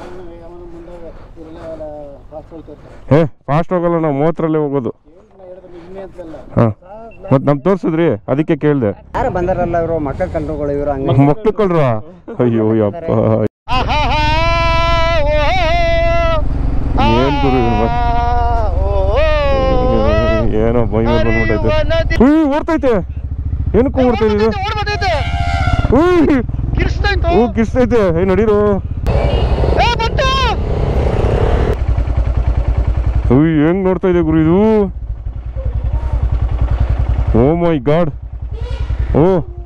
ಹೇ fast ಹೋಗಲ್ಲ ನಾವು ಮೂವತ್ತರಲ್ಲೇ ಹೋಗೋದು ಹಾಂ ಮತ್ತು ನಮ್ಗೆ ತೋರಿಸಿದ್ರಿ ಅದಕ್ಕೆ ಕೇಳಿದೆ ಯಾರು ಬಂದಾರಲ್ಲ ಇವರು ಮಕ್ಕಳ ಕಂಟ್ರೋಗಳು ಇವರು ಹಂಗೆ ಮಕ್ಳು ಕಳ್ರ ಅಯ್ಯೋ ಯಪ್ಪ ಏನ್ ಗುರು ಇವ್ನು? ಏನೋ ಮೈ ಮೇಲೆ ಬಂದ್ಬಿಟ್ಟೈತೆ ಉಯ್ ಓಡ್ತೈತೆ ಏನಕ್ಕೂ ಓಡ್ತಾ ಇದು ಉಯ್ ಹೂ ಕಿಸ್ತೈತೆ ಏ ನಡೀರು ಉಯ್ ಹೆಂಗ್ ನೋಡ್ತಾ ಇದೆ ಗುರು ಇದು ಓ ಮೈ ಗಾಡ್ ಓ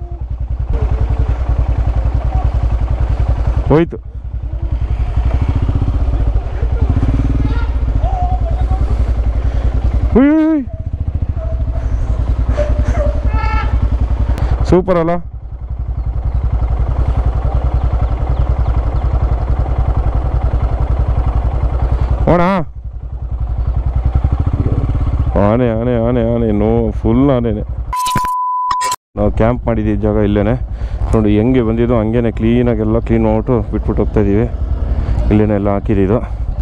ಹೋಯ್ತು ಉಯ್ ಸೂಪರ್ ಅಲ್ಲ ಓಣ ಆನೆ ಆನೆ ಆನೆ ಆನೆ ನೋ ಫುಲ್ ಆನೆನೆ ನಾವು ಕ್ಯಾಂಪ್ ಮಾಡಿದ್ದೀವಿ ಜಾಗ ಇಲ್ಲೇನೆ ನೋಡಿ ಹೆಂಗೆ ಬಂದಿದ್ದು ಹಂಗೇನೆ ಕ್ಲೀನಾಗೆಲ್ಲ ಕ್ಲೀನ್ ಮಾಡ್ಬಿಟ್ಟು ಬಿಟ್ಬಿಟ್ಟು ಹೋಗ್ತಾ ಇದ್ದೀವಿ ಇಲ್ಲೇನೆ ಎಲ್ಲ ಹಾಕಿದ್ದು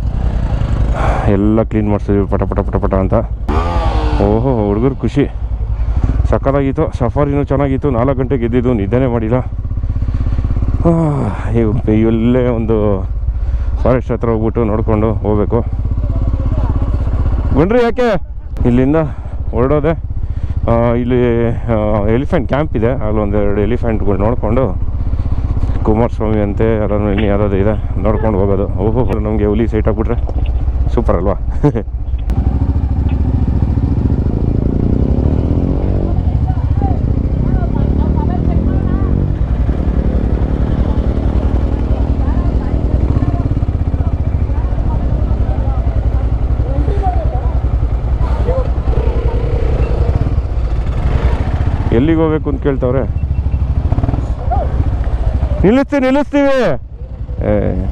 ಎಲ್ಲ ಕ್ಲೀನ್ ಮಾಡಿಸಿದ್ವಿ ಪಟ ಪಟ ಪಟ ಪಟ ಅಂತ ಓಹೋ ಹುಡುಗರು ಖುಷಿ ಸಕ್ಕತ್ತಾಗಿತ್ತು ಸಫಾರಿನೂ ಚೆನ್ನಾಗಿತ್ತು ನಾಲ್ಕು ಗಂಟೆಗೆ ಎದ್ದಿದ್ದು ನಿದ್ದೆನೇ ಮಾಡಿಲ್ಲ ಆ, ಇವ್- ಇಲ್ಲೇ ಒಂದು ಫಾರೆಸ್ಟ್ ಹತ್ರ ಹೋಗ್ಬಿಟ್ಟು ನೋಡಿಕೊಂಡು ಹೋಗ್ಬೇಕು ಬನ್ರಿ ಯಾಕೆ ಇಲ್ಲಿಂದ ಹೊರಡೋದೆ ಆ, ಇಲ್ಲಿ ಎಲಿಫೆಂಟ್ ಕ್ಯಾಂಪ್ ಇದೆ ಅಲ್ಲಿ ಒಂದೆರಡು ಎಲಿಫೆಂಟ್ಗಳು ನೋಡಿಕೊಂಡು ಕುಮಾರಸ್ವಾಮಿ ಅಂತೆ ಯಾರು ಇನ್ನು ಯಾರಾದ್ರು ಇದೆ ನೋಡ್ಕೊಂಡು ಹೋಗೋದು ಓಹೋ ನಮಗೆ ಹುಲಿ ಸೈಟ್ ಹಾಕ್ಬಿಟ್ರೆ ಸೂಪರ್ ಅಲ್ವಾ ಎಲ್ಲಿಗೆ ಹೋಗ್ಬೇಕು ಅಂತ ಕೇಳ್ತವ್ರೆ ನಿಲ್ಲಿಸ್ತೀವಿ ನಿಲ್ಲಿಸ್ತೀವಿ ಏ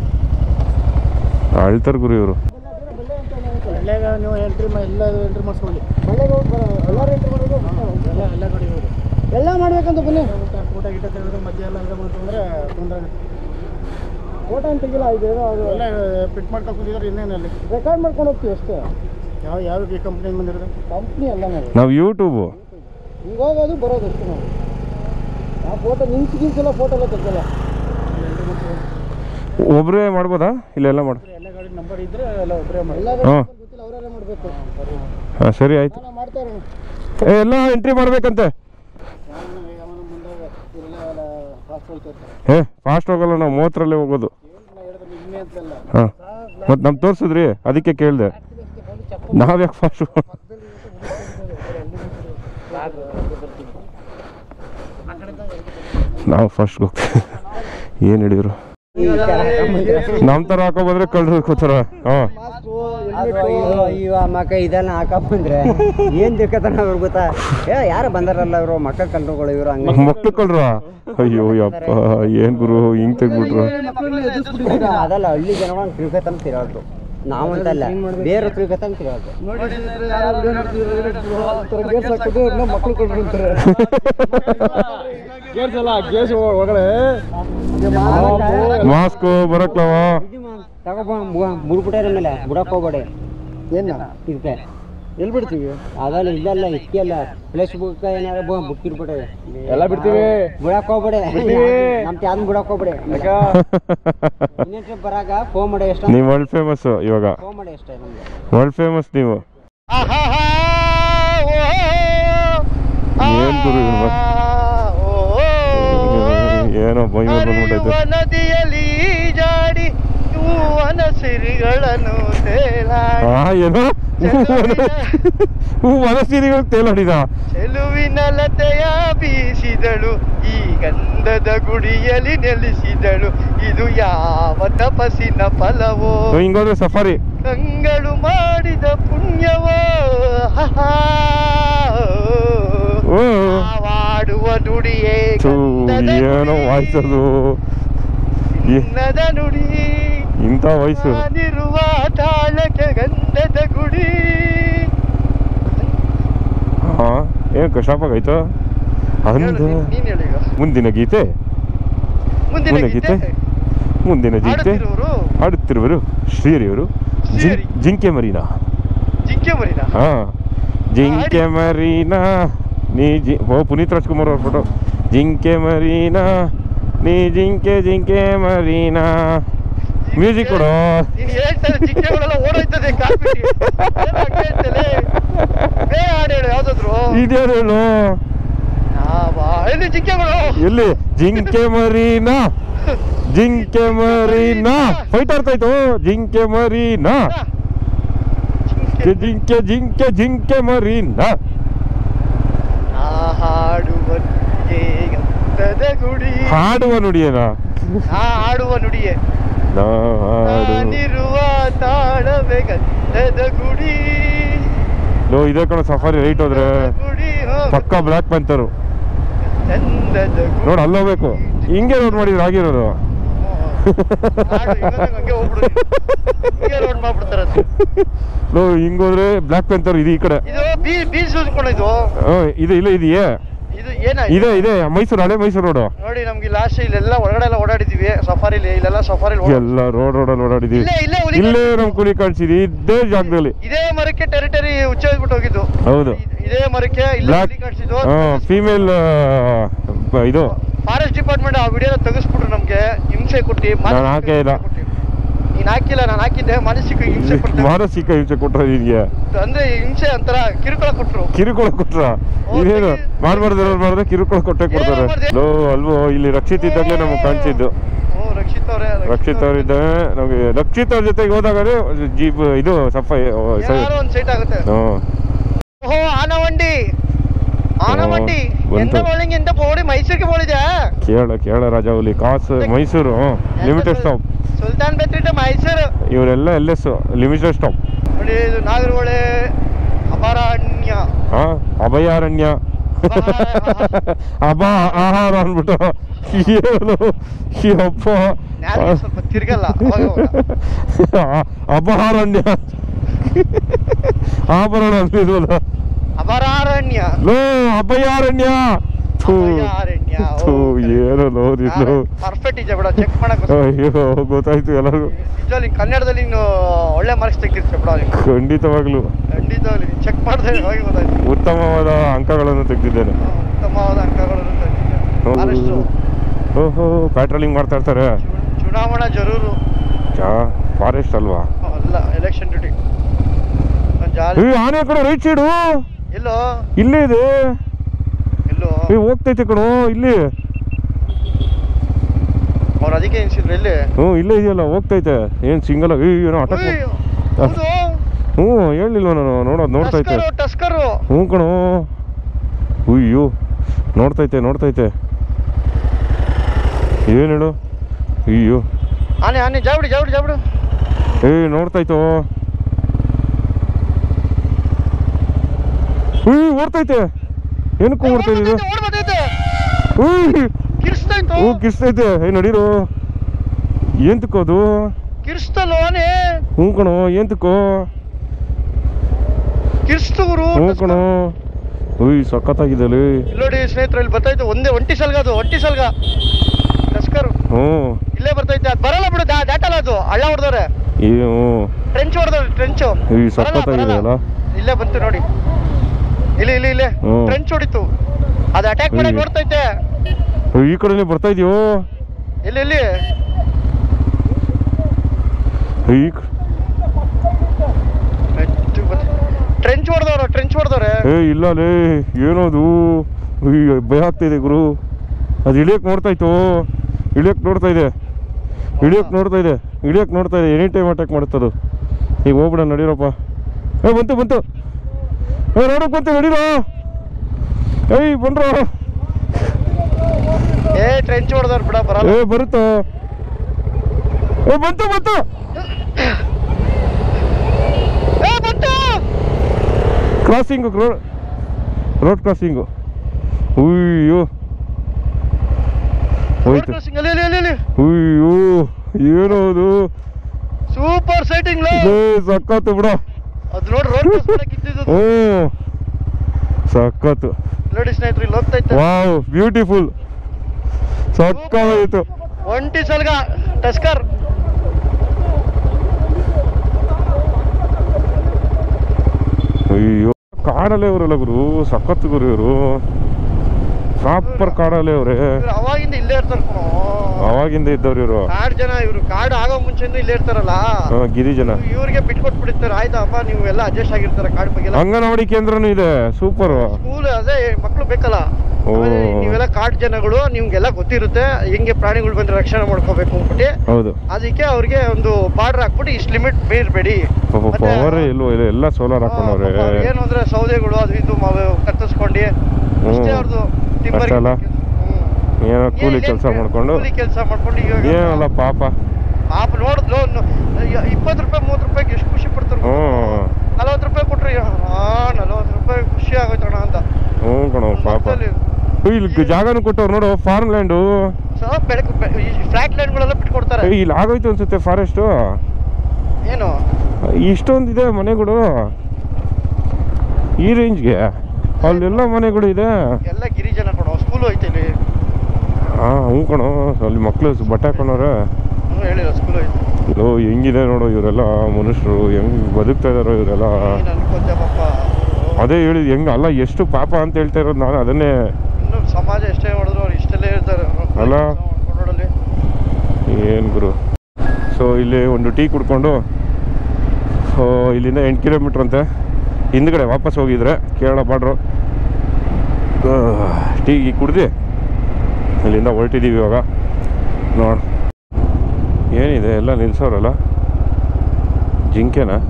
ಅಳ್ತಾರ ಗುರು ಇವರು ನೀವು ಎಂಟ್ರಿ ಎಲ್ಲ ಎಂಟ್ರಿ ಮಾಡಿಸ್ಕೊಳ್ಳಿ ಎಲ್ಲರೂ ಎಂಟ್ರಿ ಮಾಡೋದು ಎಲ್ಲ ಎಲ್ಲ ಕಡೆ ಹೋಗಿ ಎಲ್ಲ ಮಾಡ್ಬೇಕಂತ ಬನ್ನಿ ಊಟ ಗೀಟ ತೆಗೆದು ಮಧ್ಯ ಎಲ್ಲ ಇದು ಮಾಡ್ತು ಅಂದರೆ ತೊಂದರೆ ಫೋಟೋ ಏನು ತೆಗಿಲ್ಲ ಇದು ಏನೋ ಅದು ಎಲ್ಲ ಪಿಟ್ ಮಾಡ್ಕೊಂಡು ಕೂತಿದ್ರೆ ಇನ್ನೇನಲ್ಲಿ ರೆಕಾರ್ಡ್ ಮಾಡ್ಕೊಂಡು ಹೋಗ್ತೀವಿ ಅಷ್ಟೇ ಯಾವ ಯಾವ ಕಂಪ್ನಿ ಬಂದಿರೋದು ಕಂಪ್ನಿ ಅಲ್ಲ ನಾವು ನಾವು ಯೂಟ್ಯೂಬು ಹಿಂಗೆ ಹೋಗೋದು ಬರೋದು ಅಷ್ಟೇ ನಾವು ಆ ಫೋಟೋ ನಿಂತು ನಿಂತೆಲ್ಲ ಫೋಟೋ ಎಲ್ಲ ತೆಗ್ದಲ್ಲ ಒಬ್ಬರೇ ಮಾಡ್ಬೋದಾ ಇಲ್ಲೆಲ್ಲ ಮಾಡು ಎಲ್ಲ ಗಾಡಿ ನಂಬರ್ ಇದ್ರೆ ಎಲ್ಲ ಒಬ್ಬರೇ ಮಾಡಿ ಎಲ್ಲ ಹಾಂ ಗೊತ್ತಿಲ್ಲ ಅವರೇ ಮಾಡಬೇಕು ಹಾಂ ಸರಿ ಆಯ್ತು ನಾನು ಮಾಡ್ತಾರೆ ಏ ಎಲ್ಲ ಎಂಟ್ರಿ ಮಾಡ್ಬೇಕಂತೆ ಏ ಫಾಸ್ಟ್ ಹೋಗಲ್ಲ ನಾವು ಮೂವತ್ತರಲ್ಲೇ ಹೋಗೋದು ಹಾಂ ಮತ್ತು ನಮ್ಗೆ ತೋರಿಸಿದ್ರಿ ಅದಕ್ಕೆ ಕೇಳಿದೆ ನಾವ್ಯಾಕೆ ಫಾಸ್ಟ್ ನಾವು ಫಸ್ಟ್ ಹೋಗ್ತೀವಿ ಏನು ಹಿಡಿದ್ರು ನಮ್ಮ ಥರ ಹಾಕೋ ಬಂದ್ರೆ ಕಳ್ರು ಕೂತಾರ ಹಾಂ ಇವ ಮಕ್ಕ ಇದನ್ನ ಹಾಕಪ್ಪ ಅಂದ್ರೆ ಏನ್ ದಿಕ್ಕತನ ಅವ್ರಿಗೆ ಗೊತ್ತಾ ಏ ಯಾರು ಬಂದಾರಲ್ಲ ಇವರು ಮಕ್ಕಳ ಕಂಟ್ರೋಗಳು ಇವರು ಹಂಗೆ ಮಕ್ಳು ಕಳ್ರ ಅಯ್ಯೋ ಯಪ್ಪ ಏನ್ ಗುರು ಹಿಂಗ್ ತೆಗ್ಬಿಟ್ರು ಅದಲ್ಲ ಹಳ್ಳಿ ಜನಗಳನ್ನ ತಿಳ್ಕೊತಾನೆ ತಿರೋದು ನಾವಂತಲ್ಲ ಬೇರೆ ತಿಳ್ಕೊತಾನೆ ತಿರೋದು ಮಕ್ಕಳು ಕೊಟ್ಟಿರ್ತಾರೆ ಗೇರ್ಸ್ ಅಲ್ಲ ಗೇರ್ಸ್ ಒಳಗಡೆ ಮಾಸ್ಕ್ ಬರಕ್ಲವ ತಗೊಬ ಮುಡ್ಬಿಟ್ಟಾರ ಮೇಲೆ ಬಿಡಕ್ ಹೋಗ್ಬೇಡಿ ಏನ ಇದಕ್ಕೆ ಎಲ್ಲಿ ಬಿಡ್ತೀವಿ ಅದಲ್ಲ ಇಲ್ಲಲ್ಲ ಇಕ್ಕಲ್ಲ ಫೇಸ್ಬುಕ್ ಏನಾರ ಬುಕ್ಕಿರ್ಬಿಟ್ಟೆ ಎಲ್ಲ ಬಿಡ್ತೀವಿ ಬಿಡಕ್ ಹೋಗ್ಬೇಡಿ ನಮ್ ಯಾವ್ದು ಬಿಡಕ್ ಹೋಗ್ಬೇಡಿ ಇನ್ನೊಂದ್ ಬರಾಗ ಫೋನ್ ಮಾಡಿ ಎಷ್ಟ ನೀವ್ ವರ್ಲ್ಡ್ ಫೇಮಸ್ ಇವಾಗ ಫೋನ್ ಮಾಡಿ ಎಷ್ಟೇ ನಮ್ಗೆ ವರ್ಲ್ಡ್ ಫೇಮಸ್ ನೀವು ಏನ್ ಗುರು ಇವ್ನು? ಏನೋ ಮೈ ಮೇಲೆ ಬಂದ್ಬಿಟ್ಟೈತೆ ನದಿಯಲ್ಲಿ ಜಾಡಿ ಹೂವನ ಸಿರಿಗಳನ್ನು ತೇಲಾಡಿ ಆ ಏನೋ ಹೂ ಮನಸ್ಸಿರಿಗಳು ತೇಲಾಡಿದ ಚೆಲುವಿನ ಲತೆಯ ಬೀಸಿದಳು ಈ ಗಂಧದ ಗುಡಿಯಲ್ಲಿ ನೆಲೆಸಿದಳು ಇದು ಯಾವ ತಪಸ್ಸಿನ ಫಲವೋ ಹಿಂಗೋದ್ರೆ ಸಫಾರಿ ಕಂಗಳು ಮಾಡಿದ ಪುಣ್ಯವೋ ಹಹಾ. ಓ ಆವಾಡುವ ನುಡಿಯೇ ಥೂ, ಗಂಧದ ಏನೋ ಗುಡಿ. ವಾಯ್ಸದು ಏ- ಚಿನ್ನದ ನುಡಿ ಇಂಥ ವಯಸ್ಸು ನಾನಿರುವ ತಾಳಕ್ಕೆ ಗಂಧದ ಗುಡಿ ಹಾ ಏನ್ ಕಷ್ಟಪಾಗೈತು ಹೇಳು ಅಂದ ನೀನ್- ನೀನ್ ಹೇಳು ಈಗ. ಮುಂದಿನ ಗೀತೆ ಮುಂದಿನ ಮುಂದಿನ ಗೀತೆ ಗೀತೆ ಮುಂದಿನ ಗೀತೆ ಆಡುತ್ತಿರುವರು ಹಾಡುತ್ತಿರುವರು ಶ್ರೀಹರಿಯವರು ಜಿಂ- ಶ್ರೀಹರಿ. ಜಿಂಕೆ ಮರಿನಾ ಜಿಂಕೆ ಮರಿನಾ ಹಾ ಜಿಂಕೆ ಮರೀನಾ ನೀ ಜಿ ಓ ಪುನೀತ್ ರಾಜ್ಕುಮಾರ್ ಅವ್ರ ಫೋಟೋ ಜಿಂಕೆ ಮರೀನಾ ನೀ ಜಿಂಕೆ ಜಿಂಕೆ ಮರೀನಾ ಮ್ಯೂಸಿಕ್ ಕೊಡು ನೀನ್ ಹೇಳ್ತಾರೆ ಜಿಂಕೆಗಳೆಲ್ಲ ಓಡೋಯ್ತದೆ ಕಾಫಿ ಬೇರೆ ಹಾಡು ಹೇಳು ಯಾವ್ದಾದ್ರು ಇದ್ಯಾರು ಹೇಳು ಆ, ಬಾ. ಎಲ್ಲಿ ಜಿಂಕೆಗಳು ಎಲ್ಲಿ ಜಿಂಕೆ ಮರೀನಾ ಜಿಂಕೆ ಮರೀನಾ ಫೈಟ್ ಆಡ್ತಾಯ್ತು ಜಿಂಕೆ ಮರೀನಾ ಜಿಂಕೆ. ಜಿಂಕೆ ಜಿಂಕೆ ಜಿಂಕೆ ಮರೀನಾ ಆ ಹಾಡುವ ನುಡಿಯೇ ಗಂಧದ ಗುಡಿ ಹಾಡುವ ನುಡಿಯೇನ ಆ ಹಾಡುವ ನುಡಿಯೇ ನಾಡು ನಾನಿರುವ ತಾಳವೇ ಗಂಧದ ಗುಡಿ ಲೋ ಇದೇ ಕಣ ಸಫಾರಿ ರೈಟ್ ಹೋದ್ರೆ ಗುಡಿ ಹೋ, ಪಕ್ಕ ಬ್ಲಾಕ್ ಪ್ಯಾಂತರು ಗಂಧದ ಗುಡಿ ನೋಡ್ ಅಲ್ಲಿ ಹೋಗ್ಬೇಕು ಹಿಂಗೆ ರೋಡ್ ಮಾಡಿದ್ರೆ ಆಗಿರೋದು ಹಾಡು ಇವತ್ತು ಹಂಗೆ ಹೋಗ್ಬಿಡು ಹಿಂಗೆ ರೋಡ್ ಮಾಡ್ಬಿಡ್ತಾರೆ ಅದು. ಲೋ ಹಿಂಗೋದ್ರೆ ಬ್ಲಾಕ್ ಪ್ಯಾಂತರ್ ಇದೆ ಈ ಕಡೆ ಇದು ಬೀ ಬೀಚ್ ಇದು ಹ್ಮ್, ಇದೆ ಇಲ್ಲ ಇದೆಯೇ ಇದು ಏನ ಇದೆ ಇದೆ ಮೈಸೂರು ಹಳೆ ಮೈಸೂರು ರೋಡು ನೋಡಿ ನಮ್ಗೆ ಲಾಸ್ಟ್ ಇಲ್ಲೆಲ್ಲ ಹೊರಗಡೆ ಎಲ್ಲ ಓಡಾಡಿದೀವಿ ಸಫಾರಿಲಿ ಇಲ್ಲೆಲ್ಲ ಸಫಾರಿಲಿ ಎಲ್ಲ ರೋಡ್ ರೋಡಲ್ಲಿ ಓಡಾಡಿದೀವಿ ಇಲ್ಲೇ ಇಲ್ಲೇ ಹುಲಿ ಇಲ್ಲೇ ನಮ್ ಕುಲಿ ಕಾಣಿಸಿದ್ವಿ ಇದೇ ಜಾಗದಲ್ಲಿ ಇದೇ ಮರಕ್ಕೆ ಟೆರಿಟರಿ ಹುಚ್ಚೋಗ್ಬಿಟ್ಟು ಹೋಗಿದ್ದು ಹೌದು ಇದ್- ಇದೇ ಮರಕ್ಕೆ ಇಲ್ಲೇ ಬ್ಲಾಕ್ ಹುಲಿ ಕಾಣಿಸಿದ್ದು ಫೀಮೇಲ್ ಇದು ಫಾರೆಸ್ಟ್ ಡಿಪಾರ್ಟ್ಮೆಂಟ್ ಆ ವಿಡಿಯೋನ ತೆಗೆಸ್ಬಿಟ್ರು ನಮ್ಗೆ ಹಿಂಸೆ ಕೊಟ್ಟು ಮಾನಸಿಕ ನಾನ್ ಹಾಕೇ ಇಲ್ಲ. ಹಿಂಸೆ ಕೊಟ್ಟು. ನೀನ್ ಹಾಕಿಲ್ಲ ನಾನು ಹಾಕಿದ್ದೆ ಮಾನಸಿಕ ಹಿಂಸೆ ಕೊಟ್ಟು ಮಾನಸಿಕ ಹಿಂಸೆ ಕೊಟ್ರ ನಿನ್ಗೆ ಅಂದ್ರೆ ಹಿಂಸೆ ಅಂತರ ಕಿರುಕುಳ ಕೊಟ್ರು ಕಿರುಕುಳ ಕೊಟ್ರ ಇದೇನು ಮಾಡ್ಬಾರ್ದು ಮಾಡ್ದೆ ಕಿರುಕುಳ ಕೊಟ್ಟೆ ಕೊಡ್ತಾರೆ ಏನೋ ಮಾಡ್ದೆ? ಲೋ ಅಲ್ವೋ ಇಲ್ಲಿ ರಕ್ಷಿತ್ ಇದ್ದಾಗಲೇ ನಮಗೆ ಕಾಣಿಸಿದ್ದು ಓ ರಕ್ಷಿತ್ ಅವರೇ ರಕ್ಷಿತ್ ಅವ್ರ ಇದ್ದ ನಮಗೆ ರಕ್ಷಿತ್ ಅವ್ರ ಜೊತೆಗೆ ಹೋದಾಗಲೇ ಜೀಪ್ ಇದು ಸಫ ಏನಾದ್ರು ಒಂದ್ ಸೈಟ್ ಆಗುತ್ತೆ ಹ್ಮ್ ಓಹೋ ಆನವಂಡಿ ಆನವಂಡಿ ಬಂತು. ಎಂತ ಬೌಲಿಂಗ್ ಎಂತ ಬೋಡಿ ಮೈಸೂರಿಗೆ ಬೋಳಿದೆ ಕೇಳ ಕೇಳ ರಾಜ ಹುಲಿ ಕಾಸು ಮೈಸೂರು ಲಿಮಿಟೆಡ್ ಸ್ಟಾಪ್ ಸುಲ್ತಾನ್ ಬೇತ್ರಿ ಮೈಸೂರು ಇವರೆಲ್ಲ ಎಲ್ ಎಸ್ ಲಿಮಿಟೆಡ್ ಸ್ಟಾಪ್ ನೋಡಿ ಇದು ನಾಗರಹೊಳೆ ಅಭಯಾರಣ್ಯ ಹಾ ಅಭಯಾರಣ್ಯ ಅಬ ಆಹಾರ ಅಂದ್ಬಿಟ್ಟು ಏನು ಈ ಹಬ್ಬ ನಾಲಿಗೆ ಸ್ವಲ್ಪ ತಿರ್ಗಲ್ಲ ಅವಾಗ ಅವಾಗ. ಅಪಹಾರಣ್ಯ ಆಭರಣ ಅಂತಿದ್ವಲ್ಲ ಅಭಯಾರಣ್ಯ ಲೋ ಅಭಯಾರಣ್ಯ ಥೂ ಅಭಯಾರಣ್ಯ ಥೂ ಏನು ನೋಡಿದ್ಲು ಪರ್ಫೆಕ್ಟ್ ಇದೆ ಬಿಡ ಚೆಕ್ ಮಾಡಕ್ ಅಯ್ಯೋ ಗೊತ್ತಾಯ್ತು ಎಲ್ಲರಿಗೂ ನಿಜವಾಗಿ ಕನ್ನಡದಲ್ಲಿ ನೀನು ಒಳ್ಳೆ ಮಾರ್ಕ್ಸ್ ತೆಗಿರ್ತೀಯ ಬಿಡ ನೀನು. ಖಂಡಿತವಾಗ್ಲು ಖಂಡಿತವಾಗಿ ಚೆಕ್ ಮಾಡಿದ್ರೆ ಹೋಗಿ ಗೊತ್ತಾಯ್ತು ಉತ್ತಮವಾದ ಅಂಕಗಳನ್ನು ತೆಗೆದಿದ್ದೇನೆ ಉತ್ತಮವಾದ ಅಂಕಗಳನ್ನು ತಂದಿದ್ದೆ. ಫಾರೆಸ್ಟು. ಓಹೋ ಪ್ಯಾಟ್ರೋಲಿಂಗ್ ಮಾಡ್ತಾ ಇರ್ತಾರೆ ಚು- ಚುನಾವಣಾ ಜರೂರು ಚಾ ಫಾರೆಸ್ಟ್ ಅಲ್ವಾ ಅಲ್ಲ ಎಲೆಕ್ಷನ್ ಡ್ಯೂಟಿ ಜಾಲಿ ಏ ಆನೆ ಕಡೆ ರೈಟ್ ಸೈಡು ಎಲ್ಲೋ ಇಲ್ಲೇ ಇದೆ ಎಲ್ಲೋ ಏ ಹೋಗ್ತೈತೆ ಕಣೋ ಇಲ್ಲಿ ಅವ್ರು ಅದಕ್ಕೆ ಎನ್ಸಿದ್ರು ಎಲ್ಲಿ ಹ್ಞೂ ಇಲ್ಲೇ ಇದೆಯಲ್ಲ ಹೋಗ್ತೈತೆ ಏನು ಸಿಂಗಲ್ ಏ ಏನೋ ಅಟಕ್ ಉಯ್, ಹೌದು ಹ್ಞೂ ಹೇಳಿಲ್ವ ನಾನು ನೋಡೋದು ನೋಡ್ತೈತೆ ಟಸ್ಕರು ಟಸ್ಕರು ಹ್ಞೂ ಕಣೋ ಅಯ್ಯೋ ನೋಡ್ತೈತೆ ನೋಡ್ತೈತೆ ಏನು ಹೇಳು ಅಯ್ಯೋ ಆನೆ ಆನೆ ಜಾಬಿಡಿ ಜಾಬಿಡಿ ಜಾಬಿಡು ಏ ನೋಡ್ತಾಯ್ತು ಉಯ್ ಓಡ್ತೈತೆ ಏನಕ್ಕೂ ಓಡ್ತೈತೆ ಇದು ಓಡ್ ಬಂದೈತೆ ಉಯ್ ಕಿರ್ಸ್ತಾಯ್ತು ಹ್ಞೂ ಕಿಸ್ತೈತೆ ಏ ನಡೀರು ಏನ್ ಅದು ಕಿರ್ಸ್ತಲ್ಲೋ ಆನೆ ಹ್ಞೂ ಕಣೋ ಏನ್ ತುಕ್ಕೋ ಕಿರ್ಸ್ತು ಗುರು ಹ್ಞೂ ಕಣೋ ಉಯ್ ಸಖತ್ತಾಗಿದ್ದಲಿ ಇಲ್ಲಿ ನೋಡಿ ಸ್ನೇಹಿತರೆ ಇಲ್ಲಿ ಬರ್ತಾಯ್ತು ಒಂದೇ ಒಂಟಿ ಸಲ್ಗ ಅದು ಒಂಟಿ ಸಲ್ಗ ಟಸ್ಕರ್ ಹ್ಞೂ ಇಲ್ಲೇ ಬರ್ತೈತೆ ಅದು ಬರಲ್ಲ ಬಿಡು ದಾ- ದಾಟಲ್ಲ ಅದು ಹಳ್ಳ ಹೊಡೆದವ್ರೆ ಏನು ಟ್ರೆಂಚ್ ಹೊಡೆದವ್ರೆ ಟ್ರೆಂಚು ಈ ಸಖತ್ತಾಗಿದೆ ಅಲ್ಲ ಇಲ್ಲೇ ಬಂತು ನೋಡಿ ಇಲ್ಲಿ ಇಲ್ಲಿ ಇಲ್ಲೇ ಹ್ಮ್. ಟ್ರೆಂಚ್ ಹೊಡಿತು ಅದು ಅಟ್ಯಾಕ್ ಮಾಡಕ್ ಅಯ್ಯೋ. ನೋಡ್ತೈತೆ ಈ ಕಡೆನೇ ಬರ್ತಾ ಇದೆಯೋ ಇಲ್ಲಿ ಇಲ್ಲಿ ಈ ಟ್ರೆಂಚ್ ಹೊಡೆದವ್ರು ಟ್ರೆಂಚ್ ಹೊಡೆದವ್ರೆ ಏ ಇಲ್ಲ ಲೇ ಏನದು ಅಯ್ಯೋ, ಭಯ ಆಗ್ತಿದೆ ಗುರು ಅದು ಇಳಿಯಕ್ ನೋಡ್ತಾ ಇತ್ತು ಇಳಿಯಕ್ ನೋಡ್ತಾ ಇದೆ ಇಳಿಯಕ್ ನೋಡ್ತಾ ಇದೆ ಇಳಿಯಕ್ ನೋಡ್ತಾ ಇದೆ ಎನಿ ಟೈಮ್ ಅಟ್ಯಾಕ್ ಮಾಡುತ್ತದು ಈಗ ಹೋಗ್ಬಿಡ ನಡೀರಪ್ಪ ಏ ಬಂತು ಬಂತು ಏ ನೋಡಕ್ ಬಂತು ನಡೀರೋ ಏಯ್ ಬಂದ್ರು ಏ ಟ್ರೆಂಚ್ ಹೊಡೆದವ್ರು ಬಿಡ ಬರಲ್ಲ ಏ ಬರುತ್ತೋ ಏ ಬಂತು ಬಂತು ಏ ಬಂತು ಕ್ರಾಸಿಂಗು ರೋಡ್ ರೋಡ್ ಕ್ರಾಸಿಂಗು ಅಯ್ಯೋ ಹೋಯ್ತು Crossing, ಅಲ್ಲಿ ಅಲ್ಲಿ ಅಲ್ಲಿ ಅಲ್ಲಿ ಅಯ್ಯೋ ಏನೋ ಅದು ಸೂಪರ್ ಸೈಟಿಂಗ್ ಲೇ ಸಖತ್ತು ಬಿಡ ಅದು ನೋಡಿ ರೋಡ್ ಕ್ರಾಸ್ ಮಾಡಕ್ ಇದ್ದಿದ್ದು ಅದು. ಹ್ಞೂ ಸಖತ್ತು ನೋಡಿ ಸ್ನೇಹಿತರೆ ಇಲ್ಲಿ ಹೋಗ್ತಾ ಇತ್ತು ವಾವ್ ಬ್ಯೂಟಿಫುಲ್ ಸಕ್ಕತ್ತಾಗಿತ್ತು ಒಂಟಿ ಸಲ್ಗ ಟಸ್ಕರ್ ಕಾಡಲ್ಲೇ ಇವರಲ್ಲ ಗುರು ಸಖತ್ ಗುರು ಇವರು ಪ್ರಾಪರ್ ಕಾಡಲ್ಲೇ ಅವ್ರೆ ಇವ್ರು ಅವಾಗಿಂದ ಇಲ್ಲೇ ಇರ್ತಾರ ಕಣೋ. ಅವಾಗಿಂದ ಇದ್ದವ್ರು ಇವರು ಕಾಡ್ ಜನ ಇವ್ರು ಕಾಡು ಆಗೋ ಮುಂಚೆಯಿಂದ ಇಲ್ಲೇ ಇರ್ತಾರಲ್ಲ ಗಿರಿಜನ ಇವ್ರಿಗೆ ಬಿಟ್ಕೊಟ್ಬಿಡ್ತಾರೆ ಆಯ್ತಪ್ಪ ನೀವು ಎಲ್ಲ ಅಡ್ಜಸ್ಟ್ ಆಗಿರ್ತಾರೆ ಕಾಡ್ ಬಗ್ಗೆ ಅಂಗನವಾಡಿ ಕೇಂದ್ರನೂ ಇದೆ ಸೂಪರ್ ಸ್ಕೂಲ್ ಅದೇ ಮಕ್ಳು ಬೇಕಲ್ಲ ಓ. ಆಮೇಲೆ ನೀವೆಲ್ಲ ಕಾಡ್ ಜನಗಳು ನಿಮ್ಗೆಲ್ಲ ಗೊತ್ತಿರುತ್ತೆ ಹೆಂಗೆ ಪ್ರಾಣಿಗಳು ಬಂದ್ರೆ ರಕ್ಷಣೆ ಮಾಡ್ಕೋಬೇಕು ಅಂದ್ಬಿಟ್ಟು ಹೌದು ಅದಕ್ಕೆ ಅವ್ರಿಗೆ ಒಂದು ಬಾರ್ಡರ್ ಹಾಕ್ಬಿಟ್ಟು ಇಷ್ಟು ಲಿಮಿಟ್ ಮೀರ್ಬೇಡಿ ಮತ್ತೆ- ಪವರ್ ಎಲ್ಲೋ ಇಲ್ಲ ಎಲ್ಲ ಸೋಲಾರ್ ಹಾ, ಹಾಕೊಂಡವ್ರೆ ಪಾಪ ಅವ್ರು ಏನು ಅಂದ್ರೆ ಸೌದೆಗಳು ಅದು ಇದು ಮಾವು ಕತ್ತರಿಸ್ಕೊಂಡು ಅಷ್ಟೇ ಅವ್ರದ್ದು ಟಿಂಬರ್ ಅಷ್ಟೇ ಅಲ್ಲ? ಏನೋ ಕೂಲಿ ಕೆಲಸ ಮಾಡ್ಕೊಂಡು ಕೂಲಿ ಕೆಲಸ ಮಾಡ್ಕೊಂಡು ಇವಾಗ ಏನಲ್ಲ ಪಾಪ ಪಾಪ ನೋಡಿದ್ಲು ಇಪ್ಪತ್ತು ರೂಪಾಯಿ ಮೂವತ್ತು ರೂಪಾಯಿಗೆ ಎಷ್ಟು ಖುಷಿ ಪಡ್ತಾರೆ ಹ್ಞೂ ನಲವತ್ತು ರೂಪಾಯಿ ಕೊಟ್ರಿ ಹಾ ನಲವತ್ತು ರೂಪಾಯಿ ಖುಷಿ ಆಗೋಯ್ತಣ್ಣ ಅಂತ ಹ್ಞೂ ಕಣೋ ಪಾಪ ಮತ್ತಲ್ಲಿ ಏ, ಇಲ್ಲಿ ಜಾಗನೂ ಕೊಟ್ಟವ್ರು ನೋಡು ಫಾರ್ಮ್ ಲ್ಯಾಂಡು ಸ್ವಲ್ಪ ಬೆಳಕು ಫ್ಲಾಟ್ ಲ್ಯಾಂಡ್ಗಳೆಲ್ಲ ಬಿಟ್ಕೊಡ್ತಾರೆ ಇಲ್ಲಿ ಆಗೋಯ್ತು ಅನ್ಸುತ್ತೆ ಫಾರೆಸ್ಟು ಏನು ಇಷ್ಟೊಂದಿದೆ ಮನೆಗಳು ಈ ರೇಂಜ್ಗೆ ಅಲ್ಲೆಲ್ಲ ಮನೆಗಳು ಇದೆ ಎಲ್ಲ ಗಿರಿಜನ ಕೊಡೋ ಸ್ಕೂಲು ಐತೆ ಇಲ್ಲಿ ಹಾಂ ಹ್ಞೂ ಕಣೋ ಅಲ್ಲಿ ಮಕ್ಕಳು ಬಟ್ಟೆ ಹಾಕೊಂಡವ್ರೆ ಹ್ಞೂ ಹೇಳಿಲ್ಲ ಸ್ಕೂಲು ಐತೆ ಲೋ ಹೆಂಗಿದೆ ನೋಡು ಇವರೆಲ್ಲ ಮನುಷ್ಯರು ಹೆಂಗ್ ಬದುಕ್ತಾ ಇದಾರೋ ಇವರೆಲ್ಲ ನೀನು ಅನ್ಕೊಂತೆ ಪಾಪ ಅದೇ ಹೇಳಿದ್ ಹೆಂಗ್ ಅಲ್ಲ ಎಷ್ಟು ಪಾಪ ಅಂತ ಹೇಳ್ತಾ ಇರೋದು ನಾನು ಅದನ್ನೇ ಇನ್ನು ಸಮಾಜ ಎಷ್ಟೇ ಮಾಡಿದ್ರು ಅವ್ರು ಇಷ್ಟೆಲ್ಲೇ ಇರ್ತಾರೆ ಅಲ್ಲ? ರೋಡಲ್ಲಿ ಏನು ಗುರು ಸೊ ಇಲ್ಲಿ ಒಂದು ಟೀ ಕುಡ್ಕೊಂಡು ಸೊ ಇಲ್ಲಿಂದ ಎಂಟು ಕಿಲೋಮೀಟ್ರ್ ಅಂತೆ ಹಿಂದ್ಗಡೆ ವಾಪಸ್ ಹೋಗಿದ್ರೆ ಕೇರಳ ಬಾರ್ಡ್ರು ಟೀ ಗೀ ಕುಡ್ದು ಇಲ್ಲಿಂದ ಹೊರಟಿದ್ದೀವಿ ಇವಾಗ ನೋಡು ಏನಿದೆ ಎಲ್ಲ ನಿಲ್ಸೋರಲ್ಲ ಜಿಂಕೆನಾ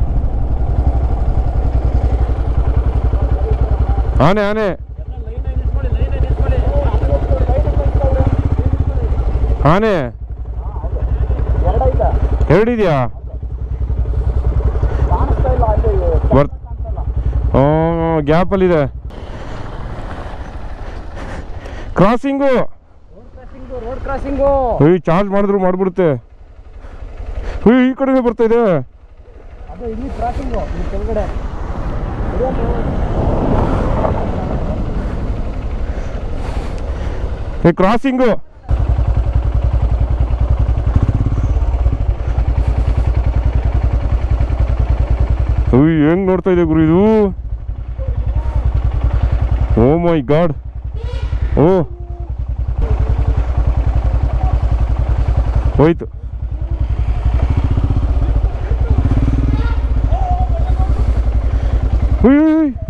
ಆನೆ ಆನೆ ಆನೆ ಎರಡಿದ್ಯಾ ಬರ್ ಗ್ಯಾಪಲ್ಲಿದೆ ಕ್ರಾಸಿಂಗು ರೋಡ್ ಕ್ರಾಸಿಂಗು ಏಯ್ ಚಾರ್ಜ್ ಮಾಡಿದ್ರು ಮಾಡ್ಬಿಡುತ್ತೆ ಏಯ್ ಈ ಕಡೆನೇ ಬರ್ತಾ ಇದೆ ಅದು ಇಲ್ಲಿ ಕ್ರಾಸಿಂಗು ಇಲ್ಲಿ ಕೆಳಗಡೆ ಏ ಕ್ರಾಸಿಂಗು ಅಯ್ಯ ಹೆಂಗ್ ನೋಡ್ತಾ ಇದೆ ಗುರು ಇದು ಓ ಮೈ ಗಾಡ್ ಓ ಹೋಯ್ತು ಉಯ್, ಉಯ್, ಉಯ್.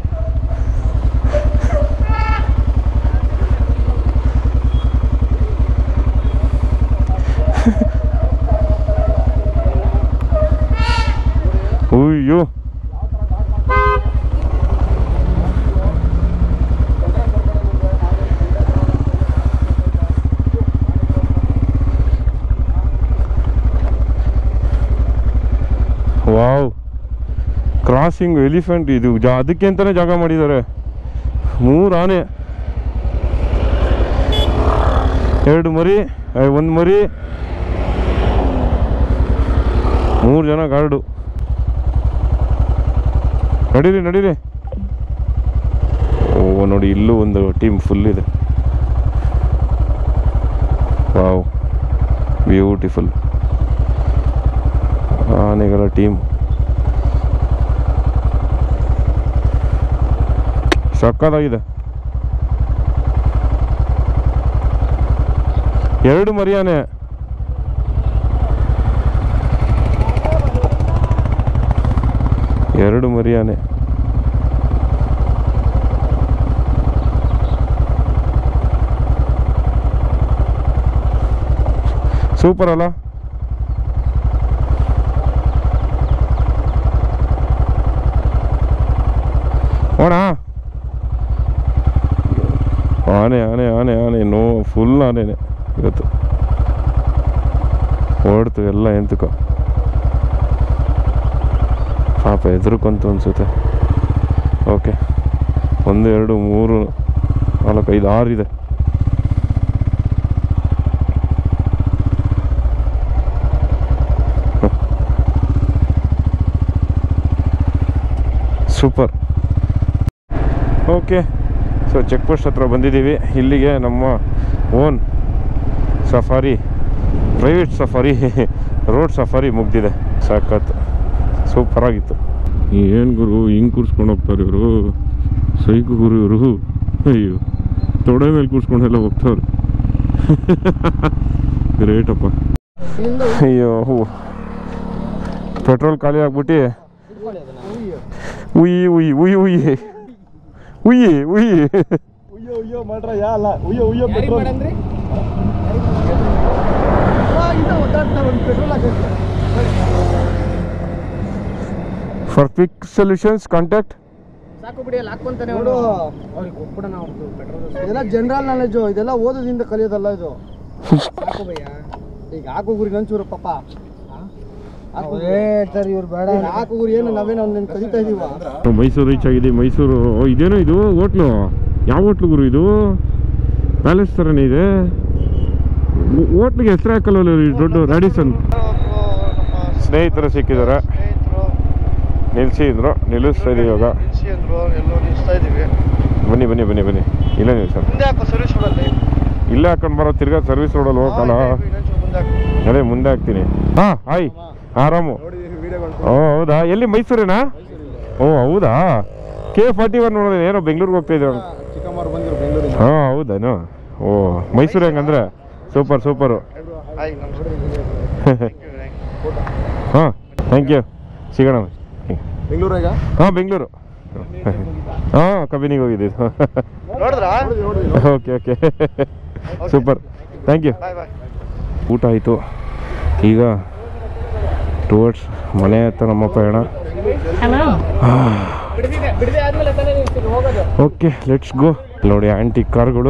ಅಯ್ಯೋ ವಾವ್ ಕ್ರಾಸಿಂಗ್ ಎಲಿಫೆಂಟ್ ಇದು ಜಾ ಅದಕ್ಕೆ ಅಂತಾನೆ ಜಾಗ ಮಾಡಿದ್ದಾರೆ ಮೂರು ಆನೆ ಎರಡು ಮರಿ ಒಂದು ಮರಿ ಮೂರು ಜನ ಗಾರ್ಡು ನಡೀರಿ ನಡೀರಿ ಓ ನೋಡಿ ಇಲ್ಲೂ ಒಂದು ಟೀಮ್ ಫುಲ್ ಇದೆ ವಾವ್ ಬ್ಯೂಟಿಫುಲ್ ಆನೆಗಳ ಟೀಮ್ ಸಕ್ಕತ್ತಾಗಿದೆ ಎರಡು ಮರಿಯಾನೆ ಎರಡು ಮರಿಯಾನೆ ಸೂಪರ್ ಅಲ್ಲ ಹೋಣ ಆನೆ ಆನೆ ಆನೆ ಆನೆ ನೋ ಫುಲ್ ಆನೆನೆ ಇವತ್ತು ಓಡ್ತು ಎಲ್ಲ ಎಂತಕೋ ಪಾಪ ಎದುರುಕೊಂತು ಅನ್ಸುತ್ತೆ ಓಕೆ ಒಂದು ಎರಡು ಮೂರು ನಾಲ್ಕು ಐದು ಆರು ಇದೆ super okay so check post ಹತ್ರ ಬಂದಿದ್ದೀವಿ ಇಲ್ಲಿಗೆ ನಮ್ಮ own safari private safari road safari ಮುಗ್ದಿದೆ ಸಖತ್ ಸೂಪರಾಗಿತ್ತು ಏನು ಗುರು ಹಿಂಗೆ ಕೂರ್ಸ್ಕೊಂಡು ಹೋಗ್ತಾರೆ ಇವರು ಸೈಕು ಗುರು ಇವರು ಅಯ್ಯೋ ತೊಡೆ ಮೇಲೆ ಕೂರ್ಸ್ಕೊಂಡೆಲ್ಲ ಹೋಗ್ತಾವ್ರೆ ಗ್ರೇಟಪ್ಪ ಅಯ್ಯೋ ಹೂ ಪೆಟ್ರೋಲ್ ಖಾಲಿ ಆಗ್ಬಿಟ್ಟು ಉಯ್ಯಿ ಉಯ್ಯಿ ಉಯ್ಯಿ ಉಯ್ಯಿ ಉಯ್ಯಿ ಉಯ್ಯಿ ಉಯ್ಯೋ ಉಯ್ಯೋ ಮಾಡ್ರ ಯಾ ಅಲ್ಲ ಉಯ್ಯೋ ಉಯ್ಯೋ ಪೆಟ್ರೋಲ್ ಒಂದು ಪೆಟ್ರೋಲ್ ಹಾಕಕ್ಕೆ ಫಾರ್ ಕ್ವಿಕ್ ಸೊಲ್ಯೂಷನ್ಸ್ ಕಾಂಟ್ಯಾಕ್ಟ್ ಸಾಕು ಬಿಡಿ ಅಲ್ಲಿ ಹಾಕೊಂತಾನೆ ನೋಡು ಅವ್ರಿಗೆ ಕೊಟ್ಬಿಡೋಣ ಅವ್ರದ್ದು ಪೆಟ್ರೋಲ್ ಇದೆಲ್ಲ ಜನರಲ್ ನಾಲೆಜು ಇದೆಲ್ಲ ಓದೋದಿಂದ ಕಲಿಯೋದಲ್ಲ ಇದು ಸಾಕು ಭಯ್ಯ ಈಗ ಹಾಕು ಗುರಿಗೆ ಒಂಚೂರು ಪಾಪ ಹೇಳ್ತಾರೆ ಇವ್ರು ಬೇಡ ಹಾಕು ಗುರಿ ಏನು ನಾವೇನೋ ಒಂದನ್ನು ಕಲಿತಾ ಇದೀವ ಮೈಸೂರು ರೀಚ್ ಆಗಿದೆ ಮೈಸೂರು ಓ, ಇದೇನೋ ಇದು ಹೋಟ್ಲು ಯಾವ ಹೋಟ್ಲು ಗುರು ಇದು ಪ್ಯಾಲೇಸ್ ಥರನೇ ಇದೆ ಹೋಟ್ಲಿಗೆ ಹೆಸರು ಹಾಕಲ್ವಲ್ಲ ಈ ದೊಡ್ಡ ರಾಡಿಸನ್ ಸ್ನೇಹಿತರು ಸಿಕ್ಕಿದ್ದಾರೆ ನಿಲ್ಸಿ ಅಂದ್ರು ನಿಲ್ಲಿಸ್ತಾ ಇದೀವಿ ಇವಾಗ ನಿಲ್ಸಿ ಅಂದ್ರು ಎಲ್ಲೋ ನಿಲ್ಸ್ತಾ ಇದೀವಿ ಬನ್ನಿ ಬನ್ನಿ ಬನ್ನಿ ಬನ್ನಿ ಇಲ್ಲೇ ನಿಲ್ಸೋಣ ಮುಂದೆ ಹಾಕೋ ಸರ್ವಿಸ್ ರೋಡಲ್ಲಿ ಇಲ್ಲೇ ಹಾಕೊಂಡು ಬರೋ ತಿರ್ಗಾ ಸರ್ವಿಸ್ ರೋಡಲ್ಲಿ ಹೋಗಲ್ಲ ಇನ್ನೊಂಚೂರು ಮುಂದೆ ಹಾಕು ಅದೇ ಮುಂದೆ ಹಾಕ್ತೀನಿ ಹಾಂ ಹಾಯ್ ಆರಾಮು ಓ ಹೌದಾ ಎಲ್ಲಿ ಮೈಸೂರೇನಾ ಓ ಹೌದಾ ಕೆ ಫಾರ್ಟಿ ಒನ್ ನೋಡಿದ್ರೆ ಏನೋ ಬೆಂಗಳೂರಿಗೆ ಹೋಗ್ತಾ ಇದ್ರು ಚಿಕ್ಕಮ್ಮವ್ರು ಬಂದಿರು ಬೆಂಗಳೂರಿಂದ ಹಾಂ ಹೌದೇನು ಓ ಮೈಸೂರು ಹೆಂಗಂದ್ರೆ ಸೂಪರ್ ಸೂಪರು ಹಾಯ್ ನಮಸ್ಕಾರ ಹಾಂ ಥ್ಯಾಂಕ್ ಯು ಸಿಗೋಣ ಬೆಂಗಳೂರಾಗ ಹಾಂ ಬೆಂಗಳೂರು ಹಾಂ ಕಬಿನಿಗೆ ಹೋಗಿದ್ದು ನೋಡಿದ್ರಾ okay okay super thank you bye bye ಊಟ ಆಯಿತು ಈಗ ಟುವರ್ಡ್ಸ್ ಮನೆ ಹತ್ರ ನಮ್ಮ ಪಯಣ ಓಕೆ ಲೆಟ್ಸ್ ಗೋ ನೋಡಿ ಆ್ಯಂಟಿಕ್ ಕಾರ್ಗಳು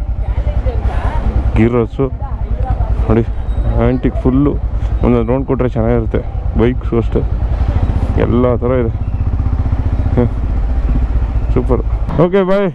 ಗೀರಸ್ಸು ನೋಡಿ ಆ್ಯಂಟಿಕ್ ಫುಲ್ಲು ಒಂದೊಂದು ರೌಂಡ್ ಕೊಟ್ಟರೆ ಚೆನ್ನಾಗಿರುತ್ತೆ ಬೈಕ್ಸು ಅಷ್ಟೇ ಎಲ್ಲ ಥರ ಇದೆ super okay bye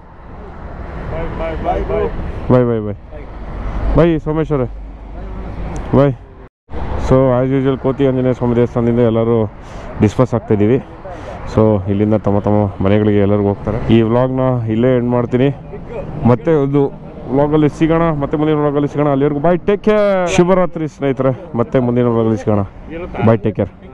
bye bye bye bye Someshwara bye so as usual ಕೋತಿ ಆಂಜನೇಯ ಸ್ವಾಮಿ ದೇವಸ್ಥಾನದಿಂದ ಎಲ್ಲರೂ ಡಿಸ್ಪಸ್ ಆಗ್ತಾಯಿದ್ದೀವಿ ಸೊ ಇಲ್ಲಿಂದ ತಮ್ಮ ತಮ್ಮ ಮನೆಗಳಿಗೆ ಎಲ್ಲರೂ ಹೋಗ್ತಾರೆ ಈ ವ್ಲಾಗ್ನ ಇಲ್ಲೇ ಎಂಡ್ ಮಾಡ್ತೀನಿ ಮತ್ತೆ ಒಂದು ವ್ಲಾಗಲ್ಲಿ ಸಿಗೋಣ ಮತ್ತೆ ಮುಂದಿನ ವ್ಲಾಗಲ್ಲಿ ಸಿಗೋಣ ಅಲ್ಲಿವರೆಗೂ ಬಾಯ್ ಟೇಕ್ ಕೇರ್ ಶುಭರಾತ್ರಿ ಸ್ನೇಹಿತರೆ ಮತ್ತೆ ಮುಂದಿನ ವ್ಲಾಗಲ್ಲಿ ಸಿಗೋಣ ಬಾಯ್ ಟೇಕ್ ಕೇರ್